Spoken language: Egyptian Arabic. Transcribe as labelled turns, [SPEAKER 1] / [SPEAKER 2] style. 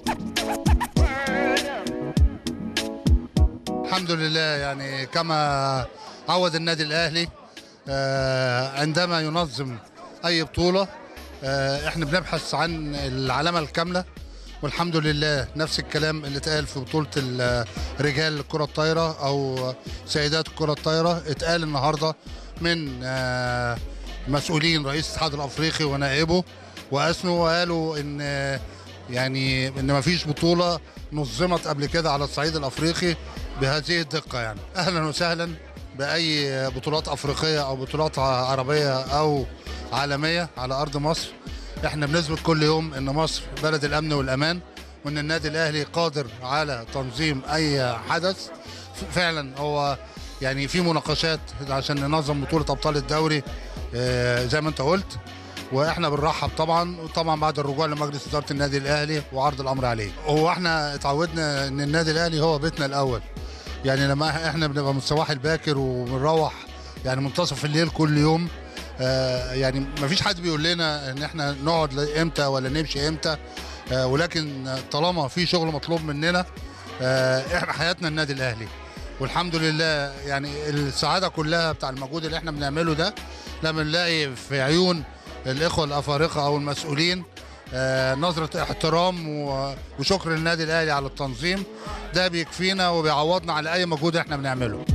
[SPEAKER 1] الحمد لله يعني كما عود النادي الاهلي آه، عندما ينظم اي بطوله آه، احنا بنبحث عن العلامه الكامله والحمد لله نفس الكلام اللي اتقال في بطوله ال- رجال الكره الطايره او سيدات الكره الطايره اتقال النهارده من آه، مسؤولين رئيس الاتحاد الافريقي ونائبه واثنوا وقالوا ان آه، يعني ان ما فيش بطوله نظمت قبل كده على الصعيد الافريقي بهذه الدقه يعني اهلا وسهلا باي بطولات افريقيه او بطولات عربيه او عالميه على ارض مصر احنا بنثبت كل يوم ان مصر بلد الامن والامان وان النادي الاهلي قادر على تنظيم اي حدث فعلا هو يعني في مناقشات عشان ننظم بطوله ابطال الدوري آه، زي ما انت قلت واحنا بنرحب طبعا وطبعا بعد الرجوع لمجلس اداره النادي الاهلي وعرض الامر عليه هو احنا اتعودنا ان النادي الاهلي هو بيتنا الاول يعني لما احنا بنبقى من الصباح الباكر وبنروح يعني منتصف الليل كل يوم آه يعني ما فيش حد بيقول لنا ان احنا نقعد امتى ولا نمشي امتى آه ولكن طالما في شغل مطلوب مننا آه احنا حياتنا النادي الاهلي والحمد لله يعني السعاده كلها بتاع المجهود اللي احنا بنعمله ده لما نلاقي في عيون الاخوه الافارقه او المسؤولين آه، نظره احترام و- وشكر للنادي الاهلي على التنظيم ده بيكفينا وبيعوضنا على اي مجهود احنا بنعمله